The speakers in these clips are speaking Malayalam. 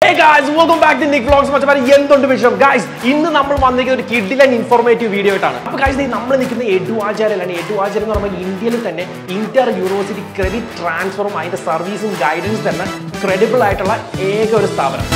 Guys welcome back to Nick vlogs മച്ചമാരെ എന്തുണ്ട് വിഷയം ഗായ്സ് ഇന്ന് നമ്മൾ വന്നിരിക്കുന്ന ഒരു കിഡിലൻ ഇൻഫോർമേറ്റീവ് വീഡിയോ ആയിട്ടാണ് അപ്പോൾ ഗായ്സ് നമ്മൾ നിൽക്കുന്ന എഡു ആചാര്യലാണ് എഡു ആചാര്യ എന്ന് പറയുമ്പോൾ ഇന്ത്യയിൽ തന്നെ ഇന്റർ യൂണിവേഴ്സിറ്റി ക്രെഡിറ്റ് ട്രാൻസ്ഫറും അതിന്റെ സർവീസും ഗൈഡൻസ് തന്നെ ക്രെഡിബിൾ ആയിട്ടുള്ള ഏക ഒരു സ്ഥാപനം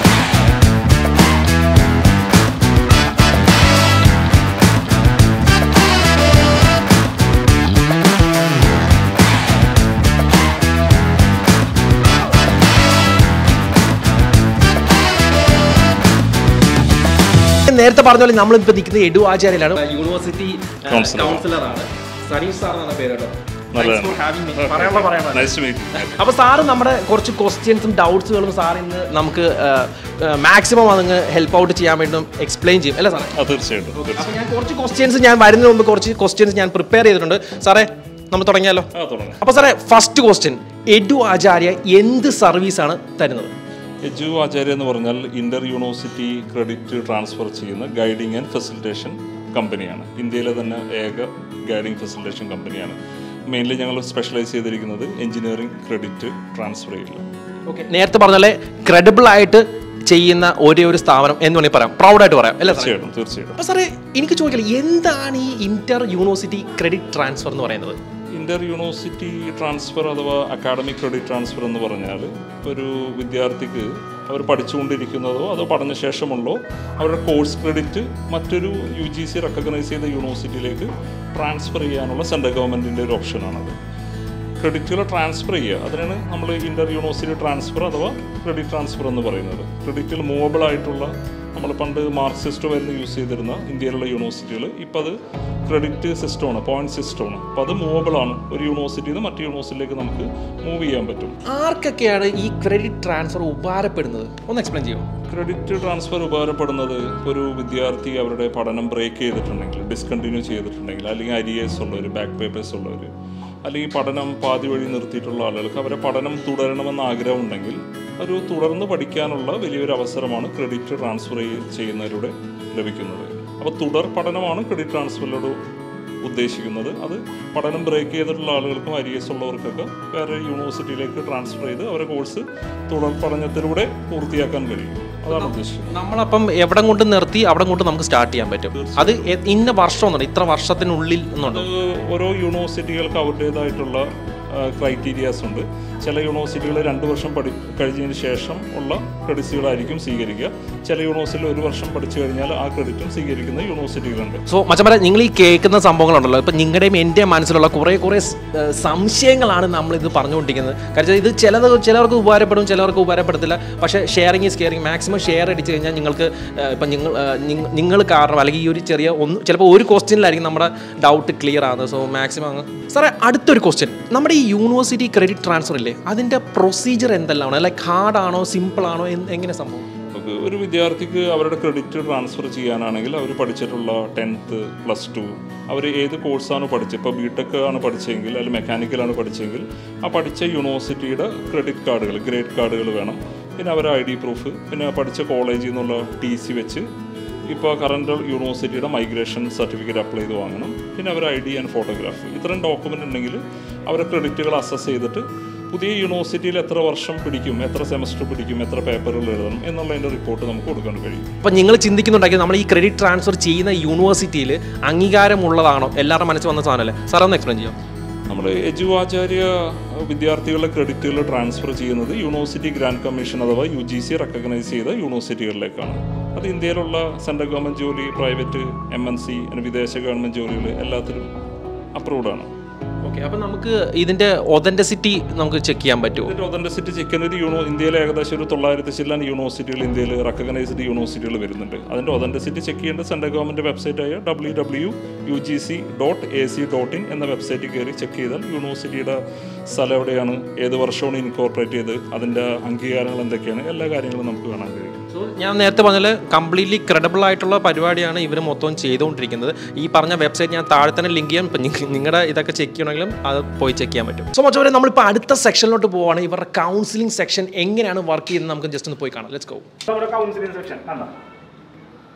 നേരത്തെ പറഞ്ഞ പോലെ നമ്മളിപ്പോൾ നിൽക്കുന്നത് എഡു ആചാര്യയിലാണ് യൂണിവേഴ്സിറ്റി Counselor. കൗൺസിലറാണ് സനീഷ് സാർ എന്നാണ് പേര് കേട്ടോ നല്ലതാണ്. Thanks for having me. പറയാനുള്ള പറയാനുള്ള നൈസ് ടു മീറ്റ് അപ്പൊ സാറ് നമ്മുടെ കുറച്ച് ക്വസ്റ്റ്യൻസും ഡൗട്ട്സുകളും സാർ ഇന്ന് നമുക്ക് മാക്സിമം അതങ്ങ് ഹെൽപ്പ് ഔട്ട് ചെയ്യാൻ വേണ്ടി എക്സ്പ്ലെയിൻ ചെയ്യും അല്ലേ സാറേ ആ തീർച്ചയായിട്ടും തീർച്ചയായും അപ്പൊ ഞാൻ കുറച്ച് ക്വസ്റ്റ്യൻസ് ഞാൻ വരുന്നതിന് മുമ്പ് കുറച്ച് ക്വസ്റ്റ്യൻസ് ഞാൻ പ്രിപ്പയർ ചെയ്തിട്ടുണ്ട് സാറേ നമ്മൾ തുടങ്ങിയാലോ ആ തുടങ്ങാം അപ്പൊ സാറേ ഫസ്റ്റ് ക്വസ്റ്റ്യൻ എഡു ആചാര്യ എന്ത് സർവീസാണ് തരുന്നത് എജു ആചാര്യ എന്ന് പറഞ്ഞാൽ ഇന്റർ യൂണിവേഴ്സിറ്റി ക്രെഡിറ്റ് ട്രാൻസ്ഫർ ചെയ്യുന്ന ഗൈഡിംഗ് ആൻഡ് ഫെസിലിറ്റേഷൻ കമ്പനിയാണ് ഇന്ത്യയിലെ തന്നെ ഏക ഗൈഡിംഗ് ഫെസിലിറ്റേഷൻ കമ്പനിയാണ് മെയിൻലി ഞങ്ങൾ സ്പെഷ്യലൈസ് ചെയ്തിരിക്കുന്നത് എഞ്ചിനീയറിംഗ് ക്രെഡിറ്റ് ട്രാൻസ്ഫർ ചെയ്യില്ല ഓക്കെ നേരത്തെ പറഞ്ഞ പോലെ ക്രെഡിബിൾ ആയിട്ട് ചെയ്യുന്ന ഒരേ ഒരു സ്ഥാപനം എന്ന് വേണമെങ്കിൽ പറയാം പ്രൗഡായിട്ട് പറയാം അല്ലേ സാറേ തീർച്ചയായിട്ടും തീർച്ചയായിട്ടും അപ്പൊ സാറേ എനിക്ക് ചോദിക്കില്ല എന്താണ് ഈ ഇന്റർ യൂണിവേഴ്സിറ്റി ക്രെഡിറ്റ് ട്രാൻസ്ഫർ എന്ന് പറയുന്നത് ഇന്റർ യൂണിവേഴ്സിറ്റി ട്രാൻസ്ഫർ അഥവാ അക്കാഡമിക് ക്രെഡിറ്റ് ട്രാൻസ്ഫർ എന്ന് പറഞ്ഞാൽ ഒരു വിദ്യാർത്ഥിക്ക് അവർ പഠിച്ചുകൊണ്ടിരിക്കുന്നതോ അതോ പഠന ശേഷമുള്ളോ അവരുടെ കോഴ്സ് ക്രെഡിറ്റ് മറ്റൊരു യു ജി സി റെക്കഗ്നൈസ് ചെയ്ത യൂണിവേഴ്സിറ്റിയിലേക്ക് ട്രാൻസ്ഫർ ചെയ്യാനുള്ള സെൻട്രൽ ഗവൺമെൻറ്റിൻ്റെ ഒരു ഓപ്ഷനാണത് ക്രെഡിറ്റുകൾ ട്രാൻസ്ഫർ ചെയ്യുക അതിനാണ് നമ്മൾ ഇന്റർ യൂണിവേഴ്സിറ്റി ട്രാൻസ്ഫർ അഥവാ ക്രെഡിറ്റ് ട്രാൻസ്ഫർ എന്ന് പറയുന്നത് ക്രെഡിറ്റിൽ മൂവബിൾ ആയിട്ടുള്ള നമ്മൾ പണ്ട് മാർക്ക് സിസ്റ്റമായിരുന്നു യൂസ് ചെയ്തിരുന്ന ഇന്ത്യയിലുള്ള യൂണിവേഴ്സിറ്റികൾ ഇപ്പോൾ അത് ക്രെഡിറ്റ് സിസ്റ്റമാണ് പോയിന്റ് സിസ്റ്റമാണ് അപ്പോൾ അത് മൂവബിൾ ആണ് ഒരു യൂണിവേഴ്സിറ്റിയിൽ നിന്ന് മറ്റു യൂണിവേഴ്സിറ്റിയിലേക്ക് നമുക്ക് മൂവ് ചെയ്യാൻ പറ്റും ആർക്കൊക്കെയാണ് ഈ ക്രെഡിറ്റ് ട്രാൻസ്ഫർ ഉപകാരപ്പെടുന്നത് ഒന്ന് എക്സ്പ്ലെയിൻ ചെയ്യുമോ ക്രെഡിറ്റ് ട്രാൻസ്ഫർ ഉപകാരപ്പെടുന്നത് ഒരു വിദ്യാർത്ഥി അവരുടെ പഠനം ബ്രേക്ക് ചെയ്തിട്ടുണ്ടെങ്കിൽ ഡിസ്കണ്ടിന്യൂ ചെയ്തിട്ടുണ്ടെങ്കിൽ അല്ലെങ്കിൽ അരിയേഴ്സ് ഉള്ളവർ ബാക്ക് പേപ്പേഴ്സ് ഉള്ളവർ അല്ലെങ്കിൽ പഠനം പാതി വഴി നിർത്തിയിട്ടുള്ള ആളുകൾക്ക് അവരെ പഠനം തുടരണമെന്ന് ആഗ്രഹം ഉണ്ടെങ്കിൽ ഒരു തുടർന്ന് പഠിക്കാനുള്ള വലിയൊരു അവസരമാണ് ക്രെഡിറ്റ് ട്രാൻസ്ഫർ ചെയ്യുന്നതിലൂടെ ലഭിക്കുന്നത് അപ്പോൾ തുടർ പഠനമാണ് ക്രെഡിറ്റ് ട്രാൻസ്ഫറിലൂടെ ഉദ്ദേശിക്കുന്നത് അത് പഠനം ബ്രേക്ക് ചെയ്തിട്ടുള്ള ആളുകൾക്കും അരിയസ് ഉള്ളവർക്കൊക്കെ വേറെ യൂണിവേഴ്സിറ്റിയിലേക്ക് ട്രാൻസ്ഫർ ചെയ്ത് അവരുടെ കോഴ്സ് തുടർ പഠനത്തിലൂടെ പൂർത്തിയാക്കാൻ കഴിയും അതാണ് ഉദ്ദേശിക്കുന്നത് നമ്മളപ്പം എവിടെ കൊണ്ട് നിർത്തി അവിടെ കൊണ്ട് നമുക്ക് സ്റ്റാർട്ട് ചെയ്യാൻ പറ്റും അത് എ- ഇന്ന വർഷം എന്നുണ്ട് ഇത്ര വർഷത്തിനുള്ളിൽ എന്നുണ്ട് അത് ഓരോ യൂണിവേഴ്സിറ്റികൾക്ക് അവരുടേതായിട്ടുള്ള ക്രൈറ്റീരിയാസ് ഉണ്ട് ചില യൂണിവേഴ്സിറ്റികൾ രണ്ട് വർഷം പഠി കഴിഞ്ഞതിന് ശേഷം ഉള്ള ക്രെഡിറ്റ്സുകളായിരിക്കും സ്വീകരിക്കുക ചില യൂണിവേഴ്സിറ്റിയിൽ ഒരു വർഷം പഠിച്ചു കഴിഞ്ഞാൽ ആ ക്രെഡിറ്റും സ്വീകരിക്കുന്ന യൂണിവേഴ്സിറ്റികളുണ്ട് സോ മച്ചമര നിങ്ങൾ ഈ കേൾക്കുന്ന സംഭവങ്ങളുണ്ടല്ലോ ഇപ്പം നിങ്ങളുടെയും എൻ്റെ മനസ്സിലുള്ള കുറേ കുറേ സ്- ഏഹ് സംശയങ്ങളാണ് നമ്മൾ ഇത് പറഞ്ഞുകൊണ്ടിരിക്കുന്നത് കാരണം ഇത് ചിലത് ചിലർക്ക് ഉപകാരപ്പെടും ചിലർക്ക് ഉപകാരപ്പെടത്തില്ല പക്ഷേ sharing is caring maximum share അടിച്ച് കഴിഞ്ഞാൽ നിങ്ങൾക്ക് ഏഹ് ഇപ്പം നിങ്ങൾ ഏഹ് നിങ്ങ- നിങ്ങൾ കാരണം അല്ലെങ്കിൽ ഈ ഒരു ചെറിയ ഒന്ന് ചിലപ്പോൾ ഒരു ക്വസ്റ്റ്യനിലായിരിക്കും നമ്മുടെ ഡൗട്ട് ക്ലിയർ ആകുന്നത് സോ മാക്സിമം അങ്ങ് സാറേ അടുത്തൊരു ക്വസ്റ്റ്യൻ നമ്മുടെ ഈ യൂണിവേഴ്സിറ്റി ക്രെഡിറ്റ് ട്രാൻസ്ഫർ ഇല്ലേ അതിൻ്റെ പ്രൊസീജിയർ എന്തെല്ലാമാണ് ലൈക്ക് ഹാർഡ് ആണോ സിമ്പിൾ ആണോ എന്ത്- എങ്ങനെ സംഭവം നമുക്ക് ഒരു വിദ്യാർത്ഥിക്ക് അവരുടെ ക്രെഡിറ്റ് ട്രാൻസ്ഫർ ചെയ്യാനാണെങ്കിൽ അവർ പഠിച്ചിട്ടുള്ള ടെൻത്ത് പ്ലസ് ടു അവർ ഏത് കോഴ്സാണ് പഠിച്ചത് ഇപ്പോൾ ബി ടെക് ആണ് പഠിച്ചെങ്കിൽ അല്ലെങ്കിൽ മെക്കാനിക്കലാണ് പഠിച്ചെങ്കിൽ ആ പഠിച്ച യൂണിവേഴ്സിറ്റിയുടെ ക്രെഡിറ്റ് കാർഡുകൾ ഗ്രേഡ് കാർഡുകൾ വേണം പിന്നെ അവരുടെ ഐ ഡി പ്രൂഫ് പിന്നെ പഠിച്ച കോളേജിൽ നിന്നുള്ള ടി സി വെച്ച് ഇപ്പോൾ കറണ്ട് യൂണിവേഴ്സിറ്റിയുടെ മൈഗ്രേഷൻ സർട്ടിഫിക്കറ്റ് അപ്ലൈ ചെയ്ത് വാങ്ങണം പിന്നെ അവരുടെ ഐ ഡി ആൻഡ് ഫോട്ടോഗ്രാഫ് ഇത്രയും ഡോക്യുമെൻ്റ് ഉണ്ടെങ്കിൽ അവരുടെ ക്രെഡിറ്റുകൾ അസസ് ചെയ്തിട്ട് പുതിയ യൂണിവേഴ്സിറ്റിയിൽ എത്ര വർഷം പിടിക്കും എത്ര സെമസ്റ്റർ പിടിക്കും എത്ര പേപ്പറുകൾ എഴുതണം എന്നുള്ളതിൻ്റെ റിപ്പോർട്ട് നമുക്ക് കൊടുക്കാൻ കഴിയും അപ്പം നിങ്ങൾ ചിന്തിക്കുന്നുണ്ടെങ്കിൽ നമ്മൾ ഈ ക്രെഡിറ്റ് ട്രാൻസ്ഫർ ചെയ്യുന്ന യൂണിവേഴ്സിറ്റിയിൽ അംഗീകാരമുള്ളതാണോ എല്ലാവരുടെ മനസ്സിൽ വന്ന സാധനമല്ലേ സാർ ഒന്ന് എക്സ്പ്ലെയിൻ ചെയ്യാം നമ്മൾ എജു ആചാര്യ വിദ്യാർത്ഥികളുടെ ക്രെഡിറ്റുകൾ ട്രാൻസ്ഫർ ചെയ്യുന്നത് യൂണിവേഴ്സിറ്റി ഗ്രാൻഡ് കമ്മീഷൻ അഥവാ യു ജി സി റെക്കഗ്നൈസ് ചെയ്ത യൂണിവേഴ്സിറ്റികളിലേക്കാണ് അത് ഇന്ത്യയിലുള്ള സെൻട്രൽ ഗവൺമെൻറ് ജോലി പ്രൈവറ്റ് എം എൻ സി വിദേശ ഗവൺമെൻറ് ജോലികൾ എല്ലാത്തിലും അപ്രൂവ്ഡ് ആണ് ഓക്കെ അപ്പം നമുക്ക് ഇതിൻ്റെ ഒതൻറ്റിസിറ്റി നമുക്ക് ചെക്ക് ചെയ്യാൻ പറ്റുമോ ഇതിന്റെ ഒതന്റിസിറ്റി ചെക്കൻ ഒരു യൂണോ ഇന്ത്യയിലെ ഏകദേശം ഒരു തൊള്ളായിരത്തി ചില്ലാൻ യൂണിവേഴ്സിറ്റികൾ ഇന്ത്യയിൽ റെക്കഗ്നൈസ്ഡ് യൂണിവേഴ്സിറ്റികൾ വരുന്നുണ്ട് അതിന്റെ ഒതന്റിസിറ്റി ചെക്ക് ചെയ്യേണ്ട സെൻട്രൽ ഗവൺമെന്റ് വെബ്സൈറ്റായ W W U G C dot A C dot in എന്ന വെബ്സൈറ്റിൽ കയറി ചെക്ക് ചെയ്താൽ യൂണിവേഴ്സിറ്റിയുടെ സ്ഥലം എവിടെയാണ് ഏത് വർഷമാണ് ഇൻകോർപ്പറേറ്റ് ചെയ്ത് അതിന്റെ അംഗീകാരങ്ങൾ എന്തൊക്കെയാണ് എല്ലാ കാര്യങ്ങളും നമുക്ക് കാണാൻ കഴിയും സോ ഞാൻ നേരത്തെ പറഞ്ഞാൽ കംപ്ലീറ്റ്ലി ക്രെഡിബിൾ ആയിട്ടുള്ള പരിപാടിയാണ് ഇവർ മൊത്തം ചെയ്തുകൊണ്ടിരിക്കുന്നത് ഈ പറഞ്ഞ വെബ്സൈറ്റ് ഞാൻ താഴെ തന്നെ ലിങ്ക് ചെയ്യാം ഇപ്പം നിങ്ങളുടെ ഇതൊക്കെ ചെക്ക് ചെയ്യണമെങ്കിലും അത് പോയി ചെക്ക് ചെയ്യാൻ പറ്റും സോ മച്ചവരെ നമ്മളിപ്പോൾ അടുത്ത സെക്ഷനിലോട്ട് പോവുകയാണ് ഇവരുടെ കൗൺസിലിംഗ് സെക്ഷൻ എങ്ങനെയാണ് വർക്ക് ചെയ്യുന്നത് നമുക്ക് ജസ്റ്റ് ഒന്ന് പോയി കാണാം ലെറ്റ്സ് ഗോ നമ്മുടെ കൗൺസിലിംഗ് സെക്ഷൻ കണ്ടോ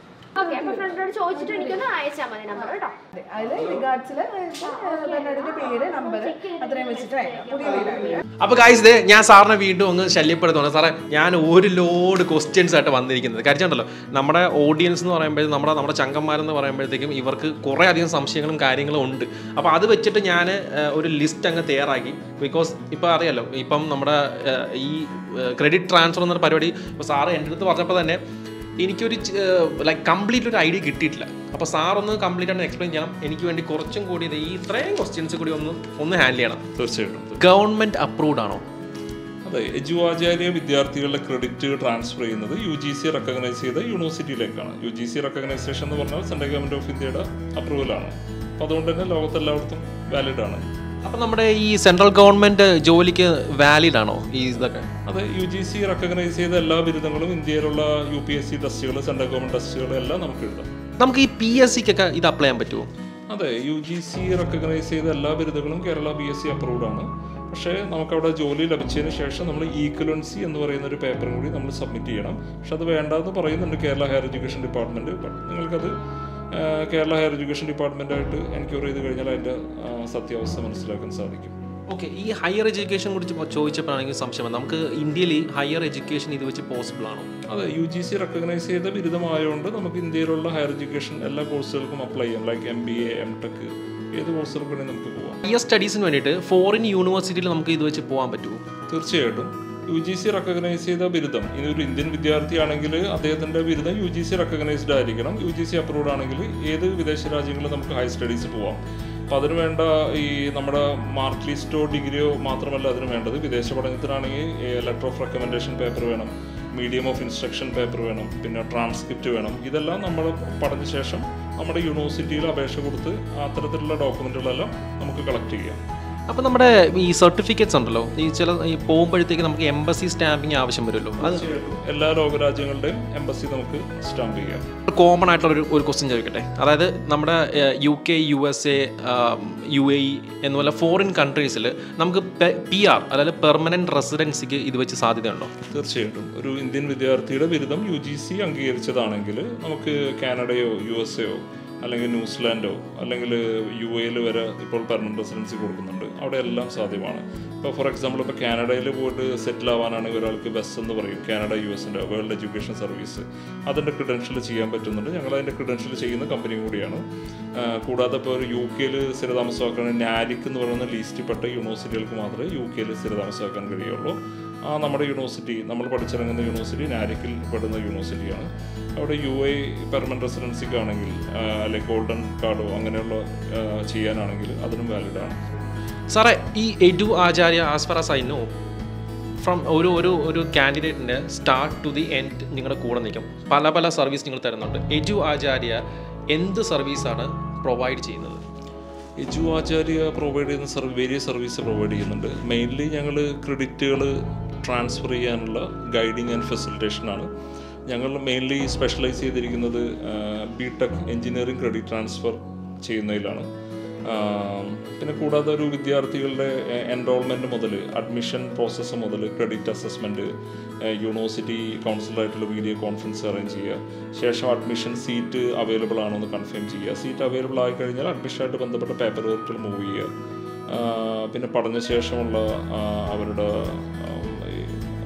ഓക്കെ അപ്പൊ ഫ്രണ്ടിനോട് ചോദിച്ചിട്ട് എനിക്കൊന്ന് അയച്ചാൽ മതി നമ്പർ കേട്ടോ അതിൽ റിഗാർഡ്സിൽ ബെർണാഡിന്റെ പേര് നമ്പർ അത്രയും വെച്ചിട്ട് അയക്കാം പുതിയ വീടാണ് അപ്പോൾ ഗായ്സ് ദേ ഞാൻ സാറിനെ വീണ്ടും ഒന്ന് ശല്യപ്പെടുത്തുന്നു സാറേ ഞാൻ ഒരു ലോഡ് ക്വസ്റ്റ്യൻസ് ആയിട്ട് വന്നിരിക്കുന്നത് കാര്യമുണ്ടല്ലോ നമ്മുടെ ഓഡിയൻസ് എന്ന് പറയുമ്പോഴത്തേക്കും നമ്മുടെ നമ്മുടെ ചങ്കന്മാരെന്ന് പറയുമ്പോഴത്തേക്കും ഇവർക്ക് കുറേ അധികം സംശയങ്ങളും കാര്യങ്ങളും ഉണ്ട് അപ്പോൾ അത് വെച്ചിട്ട് ഞാൻ ഒരു ലിസ്റ്റ് അങ്ങ് തയ്യാറാക്കി ബിക്കോസ് ഇപ്പോൾ അറിയാലോ ഇപ്പം നമ്മുടെ ഏഹ്, ഈ ക്രെഡിറ്റ് ട്രാൻസ്ഫർ എന്നൊരു പരിപാടി ഇപ്പോൾ സാറ് എൻ്റെ അടുത്ത് പറഞ്ഞപ്പോൾ തന്നെ എനിക്കൊരു ലൈക്ക് കംപ്ലീറ്റ് ഒരു ഐഡിയ കിട്ടിയിട്ടില്ല അപ്പോൾ സാർ ഒന്ന് കംപ്ലീറ്റ് ആയിട്ട് എക്സ്പ്ലെയിൻ ചെയ്യണം എനിക്ക് വേണ്ടി കുറച്ചും കൂടി ഇത് ഈ ഇത്രയും ക്വസ്റ്റ്യൻസ് കൂടി ഒന്ന് ഒന്ന് ഹാൻഡിൽ ചെയ്യണം തീർച്ചയായിട്ടും ഗവൺമെൻറ് അപ്രൂവ്ഡ് ആണോ അതെ എജുവാചാര്യ വിദ്യാർത്ഥികളുടെ ക്രെഡിറ്റ് ട്രാൻസ്ഫർ ചെയ്യുന്നത് യു ജി സി റെക്കഗ്നൈസ് ചെയ്ത യൂണിവേഴ്സിറ്റിയിലേക്കാണ് യു ജി സി റെക്കഗ്നൈസേഷൻ എന്ന് പറഞ്ഞാൽ സെൻട്രൽ ഗവൺമെന്റ് ഓഫ് ഇന്ത്യയുടെ അപ്രൂവലാണ് അപ്പോൾ അതുകൊണ്ട് തന്നെ ലോകത്തെല്ലായിടത്തും വാലിഡ് ആണ് അപ്പം നമ്മുടെ ഈ സെൻട്രൽ ഗവൺമെന്റ് ജോലിക്ക് വാലിഡ് ആണോ ഈ ഇതൊക്കെ അതെ യു ജി സി റെക്കഗ്നൈസ് ചെയ്ത എല്ലാ ബിരുദങ്ങളും ഇന്ത്യയിലുള്ള യു പി എസ് സി ടെസ്റ്റുകൾ സെൻട്രൽ ഗവൺമെന്റ് ടെസ്റ്റുകൾ എല്ലാം നമുക്ക് എഴുതാം നമുക്ക് ഈ പി എസ് സിക്കൊക്കെ ഇത് അപ്ലൈ ചെയ്യാൻ പറ്റുമോ അതെ യു ജി സി റെക്കഗ്നൈസ് ചെയ്ത എല്ലാ ബിരുദങ്ങളും Kerala B S C approved ആണ് പക്ഷേ നമുക്കവിടെ ജോലി ലഭിച്ചതിന് ശേഷം നമ്മൾ ഈക്വലൻസി എന്ന് പറയുന്ന ഒരു പേപ്പറും കൂടി നമ്മൾ സബ്മിറ്റ് ചെയ്യണം പക്ഷെ അത് വേണ്ടെന്ന് പറയുന്നുണ്ട് Kerala higher education department but നിങ്ങൾക്കത് ആ, കേരള ഹയർ എഡ്യൂക്കേഷൻ ഡിപ്പാർട്ട്മെന്റായിട്ട് എൻക്വയറി ചെയ്ത് കഴിഞ്ഞാൽ അതിൻ്റെ ആ, സത്യാവസ്ഥ മനസ്സിലാക്കാൻ സാധിക്കും ഓക്കെ ഈ ഹയർ എഡ്യൂക്കേഷൻ കുറിച്ച് ഇപ്പോൾ ചോദിച്ചപ്പോഴാണെങ്കിൽ സംശയം വന്നു. നമുക്ക് ഇന്ത്യയിൽ ഹയർ എഡ്യൂക്കേഷൻ ഇത് വെച്ച് പോസിബിൾ ആണോ അതെ യു ജി സി റെക്കഗ്നൈസ് ചെയ്ത ബിരുദമായതുകൊണ്ട് നമുക്ക് ഇന്ത്യയിലുള്ള ഹയർ എഡ്യൂക്കേഷൻ എല്ലാ കോഴ്സുകൾക്കും അപ്ലൈ ചെയ്യാം like M B A M tech ഏത് കോഴ്സുകൾക്ക് വേണമെങ്കിൽ നമുക്ക് പോവാം ഹയർ സ്റ്റഡീസിന് വേണ്ടിയിട്ട് ഫോറിൻ യൂണിവേഴ്സിറ്റിയിൽ നമുക്ക് ഇത് വെച്ച് പോകാൻ പറ്റുമോ തീർച്ചയായിട്ടും യു ജി സി റെക്കഗ്നൈസ് ചെയ്ത ബിരുദം ഇനി ഒരു ഇന്ത്യൻ വിദ്യാർത്ഥിയാണെങ്കിൽ അദ്ദേഹത്തിന്റെ ബിരുദം യു ജി സി റെക്കഗ്നൈസ്ഡ് ആയിരിക്കണം യു ജി സി അപ്രൂവ്ഡ് ആണെങ്കിൽ ഏത് വിദേശ രാജ്യങ്ങളിലും നമുക്ക് ഹയർ സ്റ്റഡീസ് പോവാം അപ്പം അതിന് വേണ്ട ഈ നമ്മുടെ മാർക്ക് ലിസ്റ്റോ ഡിഗ്രിയോ മാത്രമല്ല അതിന് വേണ്ടത് വിദേശ പഠനത്തിനാണെങ്കിൽ ലെറ്റർ ഓഫ് റെക്കമെൻഡേഷൻ പേപ്പർ വേണം മീഡിയം ഓഫ് ഇൻസ്ട്രക്ഷൻ പേപ്പർ വേണം പിന്നെ ട്രാൻസ്ക്രിപ്റ്റ് വേണം ഇതെല്ലാം നമ്മൾ പഠന ശേഷം നമ്മുടെ യൂണിവേഴ്സിറ്റിയിൽ അപേക്ഷ കൊടുത്ത് അത്തരത്തിലുള്ള ഡോക്യുമെൻറ്റുകളെല്ലാം നമുക്ക് കളക്ട് ചെയ്യാം അപ്പോൾ നമ്മുടെ ഈ സർട്ടിഫിക്കറ്റ്സ് ഉണ്ടല്ലോ ഈ ചില ഈ പോകുമ്പോഴത്തേക്ക് നമുക്ക് എംബസി സ്റ്റാമ്പിങ് ആവശ്യം വരുമല്ലോ അത് എല്ലാ ലോകരാജ്യങ്ങളുടെയും എംബസി നമുക്ക് സ്റ്റാമ്പ് ചെയ്യാം കോമൺ ആയിട്ടുള്ള ഒരു ഒരു ക്വസ്റ്റ്യൻ ചോദിക്കട്ടെ അതായത് നമ്മുടെ U K U S A U A E എന്നുപോലെ ഫോറിൻ കൺട്രീസിൽ നമുക്ക് പി ആർ അതായത് പെർമനന്റ് റെസിഡൻസിക്ക് ഇത് വെച്ച് സാധ്യതയുണ്ടോ തീർച്ചയായിട്ടും ഒരു ഇന്ത്യൻ വിദ്യാർത്ഥിയുടെ ബിരുദം യു ജി സി അംഗീകരിച്ചതാണെങ്കിൽ നമുക്ക് കാനഡയോ യു എസ് എയോ അല്ലെങ്കിൽ ന്യൂസിലാൻഡോ അല്ലെങ്കിൽ യു എയിൽ വരെ ഇപ്പോൾ പെർമനന്റ് റെസിഡൻസി കൊടുക്കുന്നുണ്ട് അവിടെ എല്ലാം സാധ്യമാണ് ഇപ്പോൾ ഫോർ എക്സാമ്പിൾ ഇപ്പോൾ കാനഡയിൽ പോയിട്ട് സെറ്റിൽ ആവാനാണെങ്കിൽ ഒരാൾക്ക് ബെസ് എന്ന് പറയും കാനഡ യു എസിൻ്റെ വേൾഡ് എഡ്യൂക്കേഷൻ സർവീസ് അതിൻ്റെ ക്രിഡൻഷ്യൽ ചെയ്യാൻ പറ്റുന്നുണ്ട് ഞങ്ങൾ അതിൻ്റെ ക്രിഡൻഷ്യൽ ചെയ്യുന്ന കമ്പനിയും കൂടിയാണ് ആ, കൂടാതെ ഇപ്പോൾ ഒരു യു കെയിൽ സ്ഥിരതാമസമാക്കാൻ നാരിക് എന്ന് പറയുന്ന ലിസ്റ്റിൽപ്പെട്ട യൂണിവേഴ്സിറ്റികൾക്ക് മാത്രമേ യു കെയിൽ സ്ഥിരതാമസമാക്കാൻ കഴിയുള്ളൂ ആ നമ്മുടെ യൂണിവേഴ്സിറ്റി നമ്മൾ പഠിച്ചിറങ്ങുന്ന യൂണിവേഴ്സിറ്റി നാരിക്കിൽ പെടുന്ന യൂണിവേഴ്സിറ്റിയാണ് അവിടെ യു ഐ പെർമനന്റ് റെസിഡൻസിക്കാണെങ്കിൽ അല്ലെങ്കിൽ ഗോൾഡൻ കാർഡോ അങ്ങനെയുള്ള ആ, ചെയ്യാനാണെങ്കിൽ അതിനും വാലിഡ് ആണ് സാറേ ഈ Eduacharya as far as I know from ഒരു ഒരു ഒരു കാൻഡിഡേറ്റിൻ്റെ സ്റ്റാർട്ട് ടു ദി എൻഡ് നിങ്ങളുടെ കൂടെ നിൽക്കും പല പല സർവീസ് നിങ്ങൾ തരുന്നുണ്ട് എഡു ആചാര്യ എന്ത് സർവീസാണ് പ്രൊവൈഡ് ചെയ്യുന്നത് എജു ആചാര്യ പ്രൊവൈഡ് ചെയ്യുന്ന സർവീസ് വേരിയസ് സർവീസ് പ്രൊവൈഡ് ചെയ്യുന്നുണ്ട് മെയിൻലി ഞങ്ങൾ ക്രെഡിറ്റുകൾ ട്രാൻസ്ഫർ ചെയ്യാനുള്ള ഗൈഡിങ് ആൻഡ് ഫെസിലിറ്റേഷനാണ് ഞങ്ങൾ മെയിൻലി സ്പെഷ്യലൈസ് ചെയ്തിരിക്കുന്നത് B tech engineering credit transfer ചെയ്യുന്നതിലാണ് ആ, പിന്നെ കൂടാതെ ഒരു വിദ്യാർത്ഥികളുടെ എൻറോൾമെൻറ്റ് മുതൽ അഡ്മിഷൻ പ്രോസസ്സ് മുതൽ ക്രെഡിറ്റ് അസസ്മെൻറ്റ് യൂണിവേഴ്സിറ്റി കൗൺസിലായിട്ടുള്ള വീഡിയോ കോൺഫറൻസ് അറേഞ്ച് ചെയ്യുക ശേഷം അഡ്മിഷൻ സീറ്റ് അവൈലബിൾ ആണോ എന്ന് കൺഫേം ചെയ്യുക സീറ്റ് അവൈലബിൾ ആയി കഴിഞ്ഞാൽ അഡ്മിഷനായിട്ട് ബന്ധപ്പെട്ട പേപ്പർ വർക്കുകൾ മൂവ് ചെയ്യുക ആ, പിന്നെ പഠന ശേഷമുള്ള ആ, അവരുടെ ആ, ഈ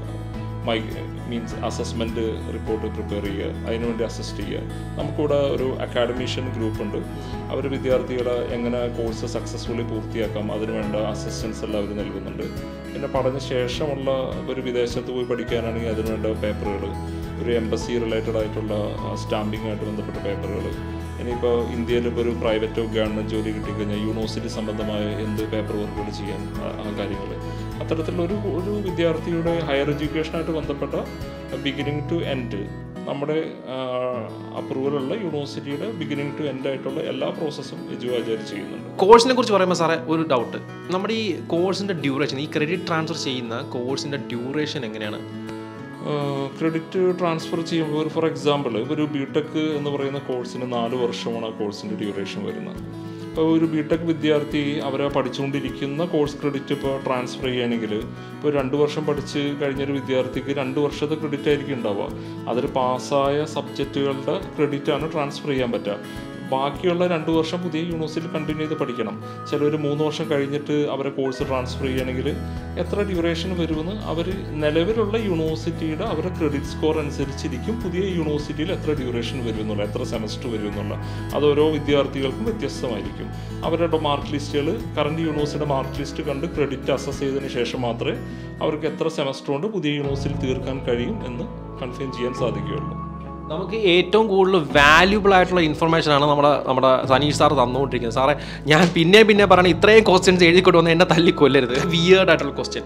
my means assessment report prepare ചെയ്യുക അതിനുവേണ്ടി അസിസ്റ്റ് ചെയ്യുക നമുക്കിവിടെ ഒരു അക്കാഡമീഷ്യൻ ഗ്രൂപ്പ് ഉണ്ട് അവർ വിദ്യാർത്ഥികളെ എങ്ങനെ കോഴ്സ് സക്സസ്ഫുള്ളി പൂർത്തിയാക്കാം അതിനുവേണ്ട അസിസ്റ്റൻസ് എല്ലാം അവർ നൽകുന്നുണ്ട് പിന്നെ പഠന ശേഷമുള്ള ഒരു വിദേശത്ത് പോയി പഠിക്കാനാണെങ്കിൽ അതിനുവേണ്ട പേപ്പറുകൾ ഒരു എംബസി റിലേറ്റഡ് ആയിട്ടുള്ള സ്റ്റാമ്പിംഗ് ആയിട്ട് ബന്ധപ്പെട്ട പേപ്പറുകൾ ഇനിയിപ്പോൾ ഇന്ത്യയിൽ ഇപ്പോൾ ഒരു പ്രൈവറ്റോ ഗവൺമെൻറ് ജോലി കിട്ടിക്കഴിഞ്ഞാൽ യൂണിവേഴ്സിറ്റി സംബന്ധമായ എന്ത് പേപ്പർ വർക്കുകൾ ചെയ്യാൻ ആ- ആ കാര്യങ്ങൾ അത്തരത്തിലുള്ള ഒരു ഒരു വിദ്യാർത്ഥിയുടെ ഹയർ എഡ്യൂക്കേഷനായിട്ട് ബന്ധപ്പെട്ട ബിഗിനിങ് ടു എൻഡ് നമ്മുടെ അപ്രൂവലുള്ള യൂണിവേഴ്സിറ്റിയുടെ ബിഗിനിങ് ടു എൻഡ് ആയിട്ടുള്ള എല്ലാ പ്രോസസ്സും എജുവാചാരി ചെയ്യുന്നുണ്ട് കോഴ്സിനെ കുറിച്ച് പറയുമ്പോൾ സാറേ ഒരു ഡൗട്ട് നമ്മുടെ ഈ കോഴ്സിൻ്റെ ഡ്യൂറേഷൻ ഈ ക്രെഡിറ്റ് ട്രാൻസ്ഫർ ചെയ്യുന്ന കോഴ്സിൻ്റെ ഡ്യൂറേഷൻ എങ്ങനെയാണ് ക്രെഡിറ്റ് ട്രാൻസ്ഫർ ചെയ്യുമ്പോൾ ഫോർ എക്സാമ്പിൾ ഒരു ബി ടെക് എന്ന് പറയുന്ന കോഴ്സിന് നാല് വർഷമാണ് ആ കോഴ്സിൻ്റെ ഡ്യൂറേഷൻ വരുന്നത് ഇപ്പോൾ ഒരു ബി ടെക് വിദ്യാർത്ഥി അവരെ പഠിച്ചുകൊണ്ടിരിക്കുന്ന കോഴ്സ് ക്രെഡിറ്റ് ഇപ്പോൾ ട്രാൻസ്ഫർ ചെയ്യുകയാണെങ്കിൽ ഇപ്പോൾ രണ്ട് വർഷം പഠിച്ച് കഴിഞ്ഞൊരു വിദ്യാർത്ഥിക്ക് രണ്ട് വർഷത്തെ ക്രെഡിറ്റ് ആയിരിക്കും ഉണ്ടാവുക അതിൽ പാസ്സായ സബ്ജക്റ്റുകളുടെ ക്രെഡിറ്റാണ് ട്രാൻസ്ഫർ ചെയ്യാൻ പറ്റുക ബാക്കിയുള്ള രണ്ട് വർഷം പുതിയ യൂണിവേഴ്സിറ്റിയിൽ കണ്ടിന്യൂ ചെയ്ത് പഠിക്കണം ചിലർ മൂന്ന് വർഷം കഴിഞ്ഞിട്ട് അവരെ കോഴ്സ് ട്രാൻസ്ഫർ ചെയ്യുകയാണെങ്കിൽ എത്ര ഡ്യൂറേഷൻ വരുമെന്ന് അവർ നിലവിലുള്ള യൂണിവേഴ്സിറ്റിയുടെ അവരുടെ ക്രെഡിറ്റ് സ്കോർ അനുസരിച്ചിരിക്കും പുതിയ യൂണിവേഴ്സിറ്റിയിൽ എത്ര ഡ്യൂറേഷൻ വരുമെന്നുള്ള എത്ര സെമസ്റ്റർ വരുമെന്നുള്ള അത് ഓരോ വിദ്യാർത്ഥികൾക്കും വ്യത്യസ്തമായിരിക്കും അവരുടെ മാർക്ക് ലിസ്റ്റുകൾ കറണ്ട് യൂണിവേഴ്സിറ്റിയുടെ മാർക്ക് ലിസ്റ്റ് കണ്ട് ക്രെഡിറ്റ് അസസ് ചെയ്തതിന് ശേഷം മാത്രമേ അവർക്ക് എത്ര സെമസ്റ്റർ കൊണ്ട് പുതിയ യൂണിവേഴ്സിറ്റിയിൽ തീർക്കാൻ കഴിയും എന്ന് കൺഫേം ചെയ്യാൻ സാധിക്കുകയുള്ളൂ നമുക്ക് ഏറ്റവും കൂടുതൽ വാല്യൂബിൾ ആയിട്ടുള്ള ഇൻഫർമേഷൻ ആണ് നമ്മുടെ നമ്മുടെ സനീഷ് സാർ തന്നുകൊണ്ടിരിക്കുന്നത് സാറേ ഞാൻ പിന്നെ പിന്നെ പറയണ ഇത്രയും ക്വസ്റ്റ്യൻസ് എഴുതിക്കൊണ്ട് വന്ന് എന്നെ തല്ലി കൊല്ലരുത് വിയേർഡ് ആയിട്ടുള്ള ക്വസ്റ്റ്യൻ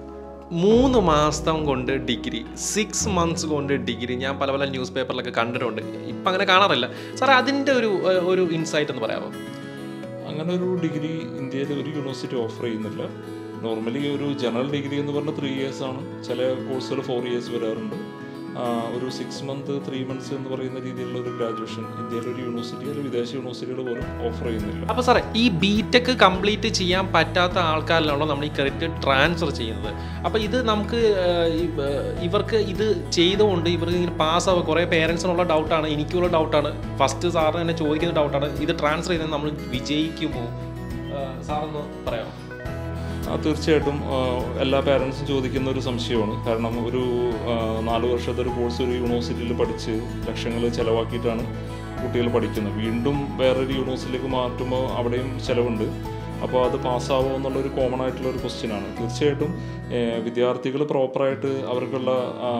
മൂന്ന് മാസം കൊണ്ട് ഡിഗ്രി സിക്സ് മന്ത്സ് കൊണ്ട് ഡിഗ്രി ഞാൻ പല പല ന്യൂസ് പേപ്പറിലൊക്കെ കണ്ടിട്ടുണ്ട് ഇപ്പം അങ്ങനെ കാണാറില്ല സാറേ അതിൻ്റെ ഒരു ഏഹ്, ഒരു ഇൻസൈറ്റ് എന്ന് പറയാമോ അങ്ങനെ ഒരു ഡിഗ്രി ഇന്ത്യയിൽ ഒരു യൂണിവേഴ്സിറ്റി ഓഫർ ചെയ്യുന്നില്ല നോർമലി ഒരു ജനറൽ ഡിഗ്രി എന്ന് പറഞ്ഞാൽ ത്രീ ഇയേഴ്സ് ആണ് ചില കോഴ്സുകൾ ഫോർ ഇയേഴ്സ് വരാറുണ്ട് ആ, ഒരു സിക്സ് മന്ത് ത്രീ മന്ത്സ് എന്ന് പറയുന്ന രീതിയിലുള്ള ഒരു ഗ്രാജുവേഷൻ ഇന്ത്യയിലെ ഒരു യൂണിവേഴ്സിറ്റി അല്ലെങ്കിൽ വിദേശ യൂണിവേഴ്സിറ്റികൾ പോലും ഓഫർ ചെയ്യുന്നില്ല അപ്പോൾ സാറേ ഈ ബി ടെക് കംപ്ലീറ്റ് ചെയ്യാൻ പറ്റാത്ത ആൾക്കാരിലാണല്ലോ നമ്മൾ ഈ ക്രെഡിറ്റ് ട്രാൻസ്ഫർ ചെയ്യുന്നത് അപ്പോൾ ഇത് നമുക്ക് ഏഹ്, ഈ, ഏഹ്, ഇവർക്ക് ഇത് ചെയ്തുകൊണ്ട് ഇവർക്ക് ഇങ്ങനെ പാസ്സാവുക കുറേ പേരൻസിനുള്ള ഡൗട്ടാണ് എനിക്കുള്ള ഡൗട്ടാണ് ഫസ്റ്റ് സാറിന് തന്നെ ചോദിക്കുന്ന ഡൗട്ടാണ് ഇത് ട്രാൻസ്ഫർ ചെയ്താൽ നമ്മൾ വിജയിക്കുമോ ഏഹ്, സാറൊന്ന് പറയാമോ ആ, തീർച്ചയായിട്ടും ആ, എല്ലാ പാരൻസും ചോദിക്കുന്ന ഒരു സംശയമാണ് കാരണം ഒരു ആ, നാല് വർഷത്തെ ഒരു കോഴ്സ് ഒരു യൂണിവേഴ്സിറ്റിയിൽ പഠിച്ച് ലക്ഷങ്ങൾ ചിലവാക്കിയിട്ടാണ് കുട്ടികൾ പഠിക്കുന്നത് വീണ്ടും വേറൊരു യൂണിവേഴ്സിറ്റിയിലേക്ക് മാറ്റുമ്പോൾ അവിടെയും ചിലവുണ്ട് അപ്പോൾ അത് പാസ്സാവോ എന്നുള്ളൊരു കോമൺ ആയിട്ടുള്ള ഒരു ക്വസ്റ്റ്യൻ ആണ് തീർച്ചയായിട്ടും വിദ്യാർത്ഥികൾ പ്രോപ്പറായിട്ട് അവർക്കുള്ള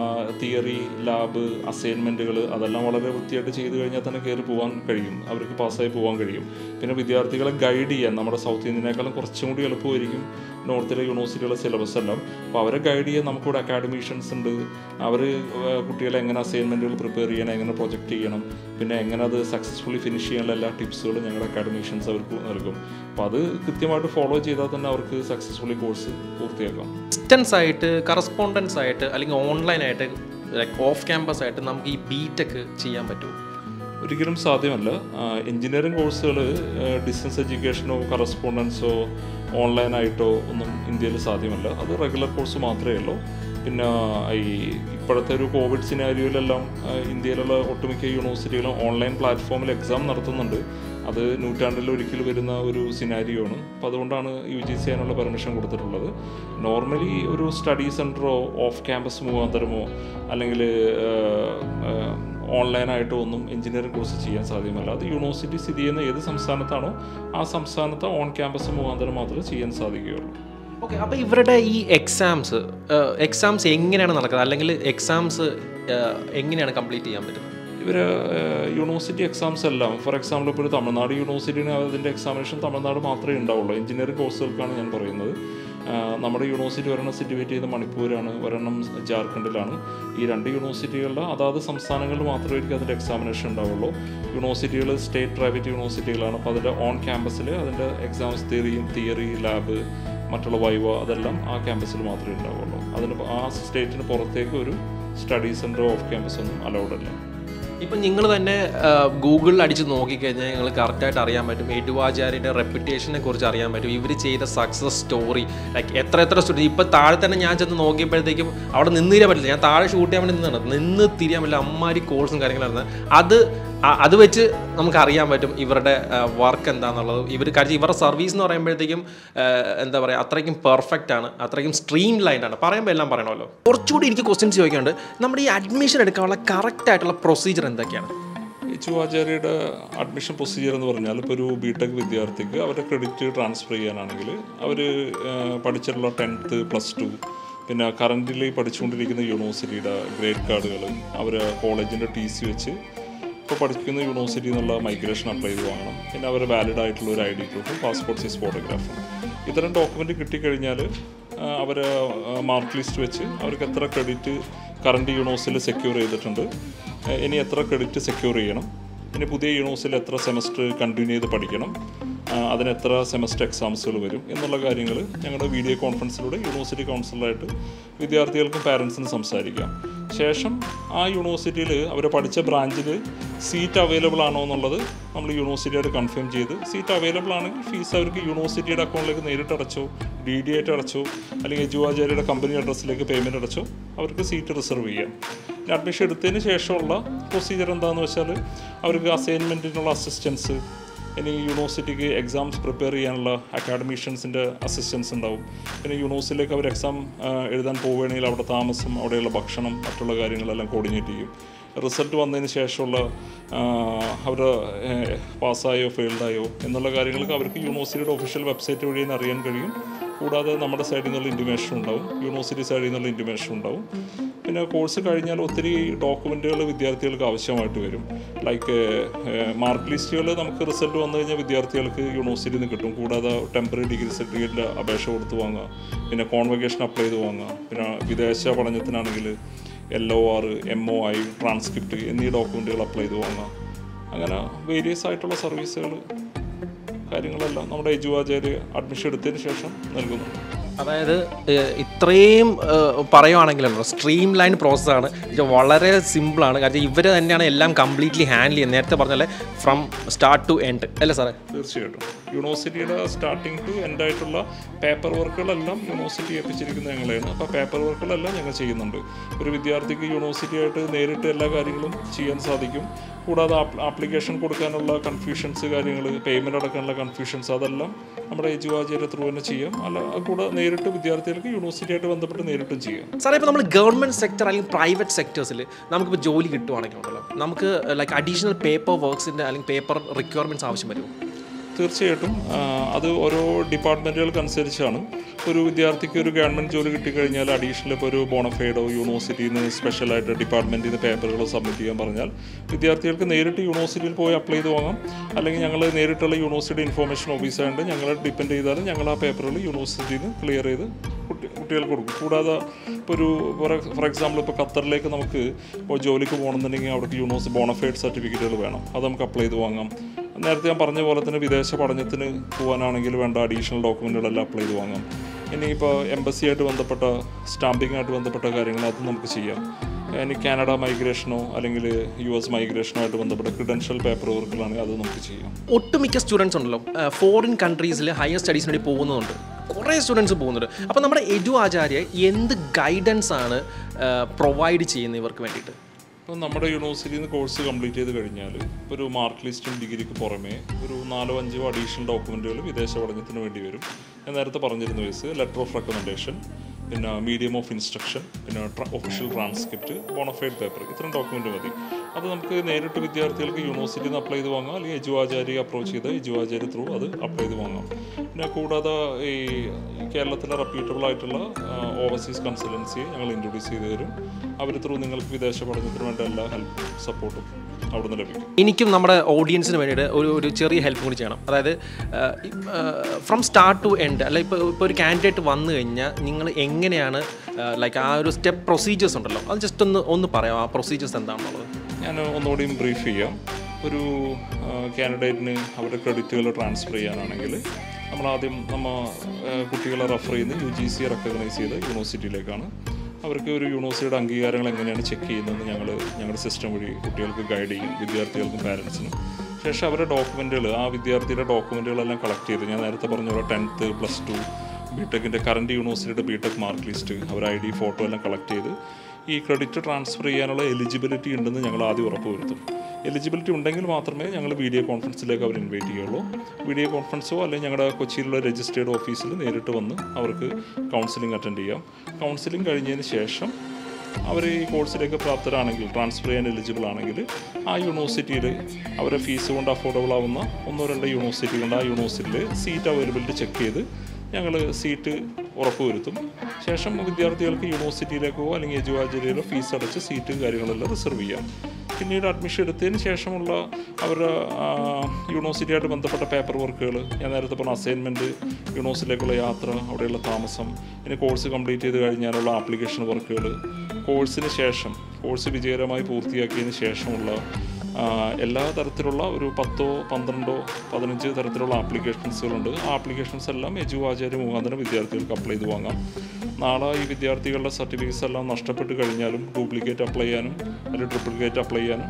തിയറി ലാബ് അസൈൻമെൻറ്റുകൾ അതെല്ലാം വളരെ വൃത്തിയായിട്ട് ചെയ്തു കഴിഞ്ഞാൽ തന്നെ കയറി പോകാൻ കഴിയും അവർക്ക് പാസ്സായി പോകാൻ കഴിയും പിന്നെ വിദ്യാർത്ഥികളെ ഗൈഡ് ചെയ്യാൻ നമ്മുടെ സൗത്ത് ഇന്ത്യനേക്കാളും കുറച്ചും കൂടി എളുപ്പമായിരിക്കും നോർത്തിലെ യൂണിവേഴ്സിറ്റികളുടെ സിലബസ് എല്ലാം അപ്പോൾ അവരെ ഗൈഡ് ചെയ്യാൻ നമുക്കിവിടെ അക്കാഡമീഷ്യൻസ് ഉണ്ട് അവർ കുട്ടികളെ എങ്ങനെ അസൈൻമെൻറ്റുകൾ പ്രിപ്പയർ ചെയ്യണം എങ്ങനെ പ്രൊജക്റ്റ് ചെയ്യണം പിന്നെ എങ്ങനെ അത് സക്സസ്ഫുള്ളി ഫിനിഷ് ചെയ്യാനുള്ള എല്ലാ ടിപ്സുകളും ഞങ്ങളുടെ അക്കാഡമീഷ്യൻസ് അവർക്ക് നൽകും അപ്പോൾ അത് കൃത്യമായിട്ട് ഫോളോ ചെയ്താൽ തന്നെ അവർക്ക് സക്സസ്ഫുള്ളി കോഴ്സ് പൂർത്തിയാക്കാം ഡിസ്റ്റൻസ് ആയിട്ട് കറസ്പോണ്ടൻസ് ആയിട്ട് അല്ലെങ്കിൽ ഓൺലൈനായിട്ട് ലൈക്ക് ഓഫ് ക്യാമ്പസ് ആയിട്ട് നമുക്ക് ഈ ബി ടെക് ചെയ്യാൻ പറ്റുമോ ഒരിക്കലും സാധ്യമല്ല എഞ്ചിനീയറിംഗ് കോഴ്സുകൾ ഡിസ്റ്റൻസ് എഡ്യൂക്കേഷനോ കറസ്പോണ്ടൻസോ ഓൺലൈനായിട്ടോ ഒന്നും ഇന്ത്യയിൽ സാധ്യമല്ല അത് റെഗുലർ കോഴ്സ് മാത്രമേ ഉള്ളൂ പിന്നെ ഈ ഇപ്പോഴത്തെ ഒരു കോവിഡ് സിനാരിയോയിലെല്ലാം ഇന്ത്യയിലുള്ള ഒട്ടുമിക്ക യൂണിവേഴ്സിറ്റികളും ഓൺലൈൻ പ്ലാറ്റ്ഫോമിൽ എക്സാം നടത്തുന്നുണ്ട് അത് നൂറ്റാണ്ടിൽ ഒരിക്കൽ വരുന്ന ഒരു സിനാരിയോ ആണ് അപ്പോൾ അതുകൊണ്ടാണ് യു ജി സി അതിനുള്ള പെർമിഷൻ കൊടുത്തിട്ടുള്ളത് നോർമലി ഒരു സ്റ്റഡി സെൻറ്ററോ ഓഫ് ക്യാമ്പസ് മുഖാന്തരമോ അല്ലെങ്കിൽ ഓൺലൈനായിട്ടോ ഒന്നും എഞ്ചിനീയറിംഗ് കോഴ്സ് ചെയ്യാൻ സാധ്യമല്ല അത് യൂണിവേഴ്സിറ്റി സ്ഥിതി ചെയ്യുന്ന ഏത് സംസ്ഥാനത്താണോ ആ സംസ്ഥാനത്ത് ഓൺ ക്യാമ്പസ് മുഖാന്തരം മാത്രമേ ചെയ്യാൻ സാധിക്കുകയുള്ളൂ ഓക്കെ അപ്പോൾ ഇവരുടെ ഈ എക്സാംസ് എക്സാംസ് എങ്ങനെയാണ് നടക്കുന്നത് അല്ലെങ്കിൽ എക്സാംസ് എങ്ങനെയാണ് കംപ്ലീറ്റ് ചെയ്യാൻ പറ്റുന്നത് ഇവർ യൂണിവേഴ്സിറ്റി എക്സാംസ് എല്ലാം ഫോർ എക്സാമ്പിൾ ഇപ്പോൾ ഒരു തമിഴ്നാട് യൂണിവേഴ്സിറ്റിന് അതിൻ്റെ എക്സാമിനേഷൻ തമിഴ്നാട് മാത്രമേ ഉണ്ടാവുള്ളൂ എഞ്ചിനീയറിംഗ് കോഴ്സുകൾക്കാണ് ഞാൻ പറയുന്നത് ആ, നമ്മുടെ യൂണിവേഴ്സിറ്റി ഒരെണ്ണം സിറ്റുവേറ്റ് ചെയ്ത് മണിപ്പൂരാണ് ഒരെണ്ണം ജാർഖണ്ഡിലാണ് ഈ രണ്ട് യൂണിവേഴ്സിറ്റികളുടെ അതാത് സംസ്ഥാനങ്ങളിൽ മാത്രമായിരിക്കും അതിൻ്റെ എക്സാമിനേഷൻ ഉണ്ടാവുള്ളൂ യൂണിവേഴ്സിറ്റികൾ സ്റ്റേറ്റ് പ്രൈവറ്റ് യൂണിവേഴ്സിറ്റികളാണ് അപ്പോൾ അതിൻ്റെ ഓൺ ക്യാമ്പസിൽ അതിൻ്റെ എക്സാംസ് തിയറിയും തിയറി ലാബ് മറ്റുള്ള വൈവ അതെല്ലാം ആ ക്യാമ്പസിൽ മാത്രമേ ഉണ്ടാവുള്ളൂ അതിന് ആ സ്റ്റേറ്റിന് പുറത്തേക്ക് ഒരു സ്റ്റഡി സെൻറ്റർ ഓഫ് ക്യാമ്പസ് ഒന്നും അലൗഡ് അല്ല ഇപ്പം നിങ്ങൾ തന്നെ ഗൂഗിളിൽ അടിച്ച് നോക്കിക്കഴിഞ്ഞാൽ നിങ്ങൾ കറക്റ്റായിട്ട് അറിയാൻ പറ്റും എഡുവാചാര്യൻ്റെ റെപ്യൂട്ടേഷനെ കുറിച്ച് അറിയാൻ പറ്റും ഇവർ ചെയ്ത സക്സസ് സ്റ്റോറി ലൈക്ക് എത്ര എത്ര സ്റ്റുഡൻറ്റ് ഇപ്പം താഴെ തന്നെ ഞാൻ ചെന്ന് നോക്കിയപ്പോഴത്തേക്കും അവിടെ നിന്ന് തിരിയാൻ പറ്റില്ല ഞാൻ താഴെ ഷൂട്ട് ചെയ്യാൻ വേണ്ടി നിന്നാണ് നിന്ന് തിരിയാൻ പറ്റില്ല അമ്മാരി കോഴ്സും കാര്യങ്ങളായിരുന്നു അത് ആ- അത് വെച്ച് നമുക്ക് അറിയാൻ പറ്റും ഇവരുടെ വർക്ക് എന്താണെന്നുള്ളത് ഇവർ കാര്യം ഇവരുടെ സർവീസ് എന്ന് പറയുമ്പോഴത്തേക്കും ആ, എന്താ പറയുക അത്രയ്ക്കും പെർഫെക്റ്റ് ആണ് അത്രയ്ക്കും സ്ട്രീം ലൈൻഡ് ആണ് പറയുമ്പോൾ എല്ലാം പറയണമല്ലോ കുറച്ചുകൂടി എനിക്ക് ക്വസ്റ്റ്യൻസ് ചോദിക്കാനുണ്ട് നമ്മുടെ ഈ അഡ്മിഷൻ എടുക്കാനുള്ള കറക്റ്റ് ആയിട്ടുള്ള പ്രൊസീജിയർ എന്തൊക്കെയാണ് എച്ച് ആചാര്യയുടെ അഡ്മിഷൻ പ്രൊസീജിയർ എന്ന് പറഞ്ഞാൽ ഇപ്പോൾ ഒരു ബി ടെക് വിദ്യാർത്ഥിക്ക് അവരുടെ ക്രെഡിറ്റ് ട്രാൻസ്ഫർ ചെയ്യാനാണെങ്കിൽ അവർ പഠിച്ചിട്ടുള്ള ടെൻത്ത് പ്ലസ് ടു പിന്നെ കറൻ്റിലി പഠിച്ചുകൊണ്ടിരിക്കുന്ന യൂണിവേഴ്സിറ്റിയുടെ ഗ്രേഡ് കാർഡുകൾ അവർ കോളേജിൻ്റെ ടി സി വെച്ച് ഇപ്പോൾ പഠിക്കുന്ന യൂണിവേഴ്സിറ്റി എന്നുള്ള മൈഗ്രേഷൻ അപ്ലൈ ചെയ്ത് വാങ്ങണം പിന്നെ അവർ വാലിഡ് ആയിട്ടുള്ള ഒരു I D proof passport size ഫോട്ടോഗ്രാഫും ഇത്തരം ഡോക്യുമെൻ്റ് കിട്ടിക്കഴിഞ്ഞാൽ അവർ മാർക്ക് ലിസ്റ്റ് വെച്ച് അവർക്ക് എത്ര ക്രെഡിറ്റ് കറണ്ട് യൂണിവേഴ്സിറ്റിയിൽ സെക്യൂർ ചെയ്തിട്ടുണ്ട് ആ, ഇനി എത്ര ക്രെഡിറ്റ് സെക്യൂർ ചെയ്യണം ഇനി പുതിയ യൂണിവേഴ്സിറ്റിയിൽ എത്ര സെമസ്റ്റർ കണ്ടിന്യൂ ചെയ്ത് പഠിക്കണം ആ, അതിന് എത്ര സെമസ്റ്റർ എക്സാംസുകൾ വരും എന്നുള്ള കാര്യങ്ങൾ ഞങ്ങളുടെ വീഡിയോ കോൺഫറൻസിലൂടെ യൂണിവേഴ്സിറ്റി കൗൺസിലറായിട്ട് വിദ്യാർത്ഥികൾക്കും പാരൻസിനും സംസാരിക്കാം ശേഷം ആ യൂണിവേഴ്സിറ്റിയിൽ അവർ പഠിച്ച ബ്രാഞ്ചിൽ സീറ്റ് അവൈലബിൾ ആണോ എന്നുള്ളത് നമ്മൾ യൂണിവേഴ്സിറ്റിയായിട്ട് കൺഫേം ചെയ്ത് സീറ്റ് അവൈലബിൾ ആണെങ്കിൽ ഫീസ് അവർക്ക് യൂണിവേഴ്സിറ്റിയുടെ അക്കൗണ്ടിലേക്ക് നേരിട്ട് അടച്ചോ ഡി ഡി ആയിട്ട് അടച്ചോ അല്ലെങ്കിൽ എജുവാചാര്യയുടെ കമ്പനി അഡ്രസ്സിലേക്ക് പേയ്മെൻറ്റ് അടച്ചോ അവർക്ക് സീറ്റ് റിസർവ് ചെയ്യാം പിന്നെ അഡ്മിഷൻ എടുത്തതിന് ശേഷമുള്ള പ്രൊസീജിയർ എന്താണെന്ന് വെച്ചാൽ അവർക്ക് അസൈൻമെൻറ്റിനുള്ള അസിസ്റ്റൻസ് ഇനി യൂണിവേഴ്സിറ്റിക്ക് എക്സാംസ് പ്രിപ്പയർ ചെയ്യാനുള്ള അക്കാഡമീഷ്യൻസിൻ്റെ അസിസ്റ്റൻസ് ഉണ്ടാവും പിന്നെ യൂണിവേഴ്സിറ്റിയിലേക്ക് അവർ എക്സാം എഴുതാൻ പോവുകയാണെങ്കിൽ അവിടെ താമസം അവിടെയുള്ള ഭക്ഷണം മറ്റുള്ള കാര്യങ്ങളെല്ലാം കോർഡിനേറ്റ് ചെയ്യും റിസൾട്ട് വന്നതിന് ശേഷമുള്ള അവർ പാസ്സായോ ഫെയിൽഡായോ എന്നുള്ള കാര്യങ്ങൾക്ക് അവർക്ക് യൂണിവേഴ്സിറ്റിയുടെ ഒഫീഷ്യൽ വെബ്സൈറ്റ് വഴി തന്നെ അറിയാൻ കഴിയും കൂടാതെ നമ്മുടെ സൈഡിൽ നിന്നുള്ള ഇൻറ്റിമേഷൻ ഉണ്ടാവും യൂണിവേഴ്സിറ്റി സൈഡിൽ നിന്നുള്ള ഇൻറ്റിമേഷൻ ഉണ്ടാവും പിന്നെ കോഴ്സ് കഴിഞ്ഞാൽ ഒത്തിരി ഡോക്യുമെൻറ്റുകൾ വിദ്യാർത്ഥികൾക്ക് ആവശ്യമായിട്ട് വരും ലൈക്ക് മാർക്ക് ലിസ്റ്റുകൾ നമുക്ക് റിസൾട്ട് വന്നു കഴിഞ്ഞാൽ വിദ്യാർത്ഥികൾക്ക് യൂണിവേഴ്സിറ്റിയിൽ നിന്ന് കിട്ടും കൂടാതെ ടെമ്പററി ഡിഗ്രി സർട്ടിഫിക്കറ്റിൻ്റെ അപേക്ഷ കൊടുത്ത് വാങ്ങുക പിന്നെ കോൺവക്കേഷൻ അപ്ലൈ ചെയ്ത് വാങ്ങുക പിന്നെ വിദേശ പഠനത്തിനാണെങ്കിൽ L O R M O I transcript എന്നീ ഡോക്യുമെൻറ്റുകൾ അപ്ലൈ ചെയ്ത് വാങ്ങാം അങ്ങനെ വേരിയസ് ആയിട്ടുള്ള സർവീസുകൾ കാര്യങ്ങളെല്ലാം നമ്മുടെ എജുവാചാര്യ അഡ്മിഷൻ എടുത്തതിന് ശേഷം നൽകുന്നുണ്ട് അതായത് ഏഹ്, ഇത്രയും ഏഹ്, പറയുവാണെങ്കിലല്ലോ സ്ട്രീം ലൈൻ പ്രോസസ്സാണ് ഇത് വളരെ സിമ്പിളാണ് കാരണം ഇവർ തന്നെയാണ് എല്ലാം കംപ്ലീറ്റ്ലി ഹാൻഡിൽ ചെയ്യുന്നത് നേരത്തെ പറഞ്ഞാൽ ഫ്രം സ്റ്റാർട്ട് ടു എൻഡ് അല്ലേ സാറേ തീർച്ചയായിട്ടും യൂണിവേഴ്സിറ്റിയുടെ സ്റ്റാർട്ടിങ് ടു എൻഡ് ആയിട്ടുള്ള പേപ്പർ വർക്കുകളെല്ലാം യൂണിവേഴ്സിറ്റി ഏൽപ്പിച്ചിരിക്കുന്നത് ഞങ്ങളെയാണ് അപ്പോൾ പേപ്പർ വർക്കുകളെല്ലാം ഞങ്ങൾ ചെയ്യുന്നുണ്ട് ഒരു വിദ്യാർത്ഥിക്ക് യൂണിവേഴ്സിറ്റിയായിട്ട് നേരിട്ട് എല്ലാ കാര്യങ്ങളും ചെയ്യാൻ സാധിക്കും കൂടാതെ ആപ്ലിക്കേഷൻ കൊടുക്കാനുള്ള കൺഫ്യൂഷൻസ് കാര്യങ്ങൾ പേയ്മെൻറ്റ് അടക്കാനുള്ള കൺഫ്യൂഷൻസ് അതെല്ലാം നമ്മുടെ എജുവാചാര്യ ത്രൂ തന്നെ ചെയ്യാം അല്ല അത് കൂടെ നേരിട്ട് വിദ്യാർത്ഥികൾക്ക് യൂണിവേഴ്സിറ്റിയായിട്ട് ബന്ധപ്പെട്ട് നേരിട്ടും ചെയ്യാം സാറേ ഇപ്പോൾ നമ്മൾ ഗവൺമെൻറ് സെക്ടർ അല്ലെങ്കിൽ പ്രൈവറ്റ് സെക്ടേഴ്സിൽ നമുക്കിപ്പോൾ ജോലി കിട്ടുവാണെങ്കിൽ ഉണ്ടല്ലോ നമുക്ക് ലൈക്ക് അഡീഷണൽ പേപ്പർ വർക്ക്സിൻ്റെ അല്ലെങ്കിൽ പേപ്പർ റിക്വയർമെൻറ്റ്സ് ആവശ്യം വരുമോ തീർച്ചയായിട്ടും ആ, അത് ഓരോ ഡിപ്പാർട്ട്മെൻറ്റുകൾക്ക് അനുസരിച്ചാണ് ഒരു വിദ്യാർത്ഥിക്ക് ഒരു ഗവൺമെൻറ് ജോലി കിട്ടിക്കഴിഞ്ഞാൽ അഡീഷണൽ ഇപ്പോൾ ഒരു ബോണഫൈഡോ യൂണിവേഴ്സിറ്റിയിൽ നിന്ന് സ്പെഷ്യലായിട്ട് ഡിപ്പാർട്ട്മെൻറ്റിൽ നിന്ന് പേപ്പറുകളോ സബ്മിറ്റ് ചെയ്യാൻ പറഞ്ഞാൽ വിദ്യാർത്ഥികൾക്ക് നേരിട്ട് യൂണിവേഴ്സിറ്റിയിൽ പോയി അപ്ലൈ ചെയ്ത് വാങ്ങാം അല്ലെങ്കിൽ ഞങ്ങൾ നേരിട്ടുള്ള യൂണിവേഴ്സിറ്റി ഇൻഫോർമേഷൻ ഓഫീസായതുകൊണ്ട് ഞങ്ങളെ ഡിപ്പെൻഡ് ചെയ്താലും ഞങ്ങൾ ആ പേപ്പറുകൾ യൂണിവേഴ്സിറ്റിയിൽ നിന്ന് ക്ലിയർ ചെയ്ത് കുട്ടി കുട്ടികൾക്ക് കൊടുക്കും കൂടാതെ ഇപ്പോൾ ഒരു ഫോർ എക്സാമ്പിൾ ഇപ്പോൾ ഖത്തറിലേക്ക് നമുക്ക് ഇപ്പോൾ ജോലിക്ക് പോകണമെന്നുണ്ടെങ്കിൽ അവിടേക്ക് യൂണിവേഴ്സിറ്റി ബോണഫൈഡ് സർട്ടിഫിക്കറ്റുകൾ വേണം അത് നമുക്ക് അപ്ലൈ ചെയ്ത് വാങ്ങാം നേരത്തെ ഞാൻ പറഞ്ഞ പോലെ തന്നെ വിദേശ പഠനത്തിന് പോകാനാണെങ്കിൽ വേണ്ട അഡീഷണൽ ഡോക്യുമെൻറ്റുകളെല്ലാം അപ്ലൈ ചെയ്ത് വാങ്ങാം ഇനിയിപ്പോൾ എംബസിയായിട്ട് ബന്ധപ്പെട്ട സ്റ്റാമ്പിങ്ങായിട്ട് ബന്ധപ്പെട്ട കാര്യങ്ങൾ അത് നമുക്ക് ചെയ്യാം ഇനി കാനഡ മൈഗ്രേഷനോ അല്ലെങ്കിൽ യു എസ് മൈഗ്രേഷനോ ആയിട്ട് ബന്ധപ്പെട്ട ക്രിഡൻഷ്യൽ പേപ്പർ വർക്കുകളാണെങ്കിൽ അത് നമുക്ക് ചെയ്യാം ഒട്ടുമിക്ക സ്റ്റുഡൻസ് ഉണ്ടല്ലോ ഫോറിൻ കൺട്രീസിൽ ഹയർ സ്റ്റഡീസിന് വേണ്ടി പോകുന്നതുണ്ട് കുറേ സ്റ്റുഡൻസ് പോകുന്നുണ്ട് അപ്പോൾ നമ്മുടെ എജു ആചാര്യ എന്ത് ഗൈഡൻസ് ആണ് പ്രൊവൈഡ് ചെയ്യുന്നത് ഇവർക്ക് വേണ്ടിയിട്ട് ഇപ്പം നമ്മുടെ യൂണിവേഴ്സിറ്റിയിൽ നിന്ന് കോഴ്സ് കംപ്ലീറ്റ് ചെയ്ത് കഴിഞ്ഞാൽ ഇപ്പോൾ ഒരു മാർക്ക് ലിസ്റ്റും ഡിഗ്രിക്ക് പുറമേ ഒരു നാലോ അഞ്ചോ അഡീഷണൽ ഡോക്യുമെൻറ്റുകൾ വിദേശ പഠനത്തിന് വേണ്ടി വരും ഞാൻ നേരത്തെ പറഞ്ഞിരുന്ന വയസ്സ് ലെറ്റർ ഓഫ് റെക്കമെൻഡേഷൻ പിന്നെ മീഡിയം ഓഫ് ഇൻസ്ട്രക്ഷൻ പിന്നെ ഒഫീഷ്യൽ ട്രാൻസ്ക്രിപ്റ്റ് ബോണഫൈഡ് പേപ്പർ ഇത്രയും ഡോക്യുമെൻ്റ് മതി അത് നമുക്ക് നേരിട്ട് വിദ്യാർത്ഥികൾക്ക് യൂണിവേഴ്സിറ്റിയിൽ നിന്ന് അപ്ലൈ ചെയ്ത് വാങ്ങാം അല്ലെങ്കിൽ എജുവാചാര്യ അപ്രോച്ച് ചെയ്ത് എജുവാചാര്യ ത്രൂ അത് അപ്ലൈ ചെയ്ത് വാങ്ങാം പിന്നെ കൂടാതെ ഈ കേരളത്തിലെ റെപ്യൂട്ടബിൾ ആയിട്ടുള്ള ഓവർസീസ് കൺസൾട്ടൻസിയെ ഞങ്ങൾ ഇൻട്രൊഡ്യൂസ് ചെയ്ത് തരും അവർ ത്രൂ നിങ്ങൾക്ക് വിദേശ പഠനത്തിന് വേണ്ട എല്ലാ ഹെൽപ്പ് സപ്പോർട്ടും അവിടുന്ന് ലഭിക്കും എനിക്കും നമ്മുടെ ഓഡിയൻസിന് വേണ്ടിയിട്ട് ഒരു ഒരു ചെറിയ ഹെൽപ്പ് കൂടി ചെയ്യണം അതായത് ഫ്രം സ്റ്റാർട്ട് ടു എൻഡ് അല്ല ഇപ്പോൾ ഇപ്പോൾ ഒരു കാൻഡിഡേറ്റ് വന്നു കഴിഞ്ഞാൽ നിങ്ങൾ എങ്ങനെയാണ് ലൈക്ക് ആ ഒരു സ്റ്റെപ്പ് പ്രൊസീജിയേഴ്സ് ഉണ്ടല്ലോ അത് ജസ്റ്റ് ഒന്ന് ഒന്ന് പറയാം ആ പ്രൊസീജിയേഴ്സ് എന്താണെന്നുള്ളത് ഞാൻ ഒന്നുകൂടിയും ബ്രീഫ് ചെയ്യാം ഒരു കാൻഡിഡേറ്റിന് അവരുടെ ക്രെഡിറ്റുകൾ ട്രാൻസ്ഫർ ചെയ്യാനാണെങ്കിൽ നമ്മൾ ആദ്യം നമ്മൾ കുട്ടികളെ റെഫർ ചെയ്യുന്നത് യു ജി സി റെക്കഗ്നൈസ് ചെയ്ത യൂണിവേഴ്സിറ്റിയിലേക്കാണ് അവർക്ക് ഒരു യൂണിവേഴ്സിറ്റിയുടെ അംഗീകാരങ്ങൾ എങ്ങനെയാണ് ചെക്ക് ചെയ്യുന്നതെന്ന് ഞങ്ങൾ ഞങ്ങളുടെ സിസ്റ്റം വഴി കുട്ടികൾക്ക് ഗൈഡ് ചെയ്യും വിദ്യാർത്ഥികൾക്കും പാരൻസിനും ശേഷം അവരുടെ ഡോക്യുമെൻറ്റുകൾ ആ വിദ്യാർത്ഥിയുടെ ഡോക്യുമെൻറ്റുകളെല്ലാം കളക്ട് ചെയ്ത് ഞാൻ നേരത്തെ പറഞ്ഞ പോലെ ടെൻത്ത് പ്ലസ് ടു ബിടെക്കിൻ്റെ കറണ്ട് യൂണിവേഴ്സിറ്റിയുടെ ബിടെക് മാർക്ക് ലിസ്റ്റ് അവർ ഐ ഡി ഫോട്ടോ എല്ലാം കളക്ട് ചെയ്ത് ഈ ക്രെഡിറ്റ് ട്രാൻസ്ഫർ ചെയ്യാനുള്ള എലിജിബിലിറ്റി ഉണ്ടെന്ന് ഞങ്ങൾ ആദ്യം ഉറപ്പുവരുത്തും എലിജിബിലിറ്റി ഉണ്ടെങ്കിൽ മാത്രമേ ഞങ്ങൾ വീഡിയോ കോൺഫറൻസിലേക്ക് അവർ ഇൻവൈറ്റ് ചെയ്യുള്ളൂ വീഡിയോ കോൺഫറൻസോ അല്ലെങ്കിൽ ഞങ്ങളുടെ കൊച്ചിയിലുള്ള രജിസ്റ്റേർഡ് ഓഫീസിൽ നേരിട്ട് വന്ന് അവർക്ക് കൗൺസിലിംഗ് അറ്റൻഡ് ചെയ്യാം കൗൺസിലിംഗ് കഴിഞ്ഞതിന് ശേഷം അവർ ഈ കോഴ്സിലേക്ക് പ്രാപ്തരാണെങ്കിൽ ട്രാൻസ്ഫർ ചെയ്യാൻ എലിജിബിൾ ആണെങ്കിൽ ആ യൂണിവേഴ്സിറ്റിയിൽ അവരെ ഫീസ് കൊണ്ട് അഫോർഡബിൾ ആവുന്ന ഒന്നോ രണ്ടോ യൂണിവേഴ്സിറ്റികളുണ്ട് ആ യൂണിവേഴ്സിറ്റിയിൽ സീറ്റ് അവൈലബിലിറ്റി ചെക്ക് ചെയ്ത് ഞങ്ങൾ സീറ്റ് ഉറപ്പുവരുത്തും ശേഷം വിദ്യാർത്ഥികൾക്ക് യൂണിവേഴ്സിറ്റിയിലേക്കോ അല്ലെങ്കിൽ എജുവാചാര്യയിലോ ഫീസ് അടച്ച് സീറ്റ് കാര്യങ്ങളെല്ലാം റിസർവ് ചെയ്യാം പിന്നീട് അഡ്മിഷൻ എടുത്തതിന് ശേഷമുള്ള അവരുടെ ആ, യൂണിവേഴ്സിറ്റിയായിട്ട് ബന്ധപ്പെട്ട പേപ്പർ വർക്കുകൾ ഞാൻ നേരത്തെ പറഞ്ഞ അസൈൻമെൻറ്റ് യൂണിവേഴ്സിറ്റിയിലേക്കുള്ള യാത്ര അവിടെയുള്ള താമസം ഇനി കോഴ്സ് കംപ്ലീറ്റ് ചെയ്ത് കഴിഞ്ഞാലുള്ള ആപ്ലിക്കേഷൻ വർക്കുകൾ കോഴ്സിന് ശേഷം കോഴ്സ് വിജയകരമായി പൂർത്തിയാക്കിയതിന് ശേഷമുള്ള ആ, എല്ലാ തരത്തിലുള്ള ഒരു പത്തോ പന്ത്രണ്ടോ പതിനഞ്ച് തരത്തിലുള്ള ആപ്ലിക്കേഷൻസുകളുണ്ട് ആ ആപ്ലിക്കേഷൻസ് എല്ലാം എജു ആചാര്യ മുഖാന്തരം വിദ്യാർത്ഥികൾക്ക് അപ്ലൈ ചെയ്ത് വാങ്ങാം നാളെ ഈ വിദ്യാർത്ഥികളുടെ സർട്ടിഫിക്കറ്റ്സ് എല്ലാം നഷ്ടപ്പെട്ട് കഴിഞ്ഞാലും ഡ്യൂപ്ലിക്കേറ്റ് അപ്ലൈ ചെയ്യാനും അല്ലെങ്കിൽ ട്രിപ്പിളിക്കേറ്റ് അപ്ലൈ ചെയ്യാനും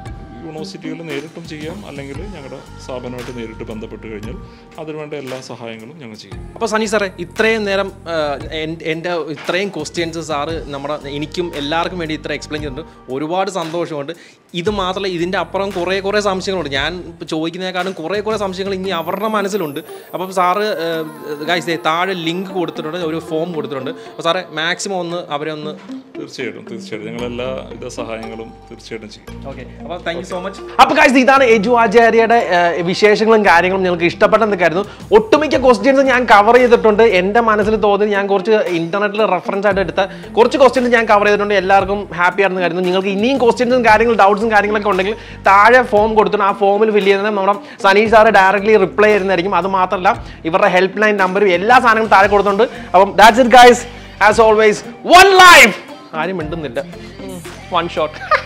യൂണിവേഴ്സിറ്റികൾ നേരിട്ടും ചെയ്യാം അല്ലെങ്കിൽ ഞങ്ങളുടെ സ്ഥാപനമായിട്ട് നേരിട്ട് ബന്ധപ്പെട്ട് കഴിഞ്ഞാൽ അതിനുവേണ്ട എല്ലാ സഹായങ്ങളും ഞങ്ങൾ ചെയ്യും അപ്പോൾ സനി സാറേ ഇത്രയും നേരം ആ, എൻ- എൻ്റെ ഇത്രയും ക്വസ്റ്റ്യൻസ് സാറ് നമ്മുടെ എനിക്കും എല്ലാവർക്കും വേണ്ടി ഇത്ര എക്സ്പ്ലെയിൻ ചെയ്തിട്ടുണ്ട് ഒരുപാട് സന്തോഷമുണ്ട് ഇത് മാത്രമല്ല ഇതിൻ്റെ അപ്പുറം കുറേ കുറേ സംശയങ്ങളുണ്ട് ഞാൻ ഇപ്പോൾ ചോദിക്കുന്നതിനേക്കാളും കുറേ കുറേ സംശയങ്ങൾ ഇനി അവരുടെ മനസ്സിലുണ്ട് അപ്പം സാറ് ഗൈസ് താഴെ ലിങ്ക് കൊടുത്തിട്ടുണ്ട് ഒരു ഫോം കൊടുത്തിട്ടുണ്ട് അപ്പോൾ സാറേ മാക്സിമം ഒന്ന് അവരെ ഒന്ന് തീർച്ചയായിട്ടും തീർച്ചയായിട്ടും ഞങ്ങളെല്ലാ വിധ സഹായങ്ങളും തീർച്ചയായിട്ടും ചെയ്യും ഓക്കെ അപ്പോൾ താങ്ക് യു സോ മച്ച് അപ്പോൾ കാഴ്ച ഇതാണ് എജു ആചാര്യയുടെ ഏഹ്, വിശേഷങ്ങളും കാര്യങ്ങളും നിങ്ങൾക്ക് ഇഷ്ടപ്പെട്ടെന്ന് കരുതുന്നു ഒട്ടുമിക്ക ക്വസ്റ്റ്യൻസ് ഞാൻ കവർ ചെയ്തിട്ടുണ്ട് എൻ്റെ മനസ്സിൽ തോന്നി ഞാൻ കുറച്ച് ഇന്റർനെറ്റിൽ റെഫറൻസ് ആയിട്ട് എടുത്ത കുറച്ച് ക്വസ്റ്റ്യൻസ് ഞാൻ കവർ ചെയ്തിട്ടുണ്ട് എല്ലാവർക്കും ഹാപ്പി ആണെന്ന് കരുതുന്നു നിങ്ങൾക്ക് ഇനിയും ക്വസ്റ്റ്യൻസും കാര്യങ്ങളും ഡൗട്ട്സും കാര്യങ്ങളൊക്കെ ഉണ്ടെങ്കിൽ താഴെ ഫോം കൊടുത്തിട്ടുണ്ട് ആ ഫോമിൽ ഫില്ല് ചെയ്യുന്നത് നമ്മുടെ സനീഷ് സാറ് ഡയറക്റ്റ്ലി റിപ്ലൈ ചെയ്യുന്നതായിരിക്കും അത് മാത്രമല്ല ഇവരുടെ ഹെൽപ്പ് ലൈൻ നമ്പറും എല്ലാ സാധനങ്ങളും താഴെ കൊടുത്തിട്ടുണ്ട് അപ്പം that's it guys as always one life ആരും മിണ്ടുന്നില്ല വൺ ഷോട്ട്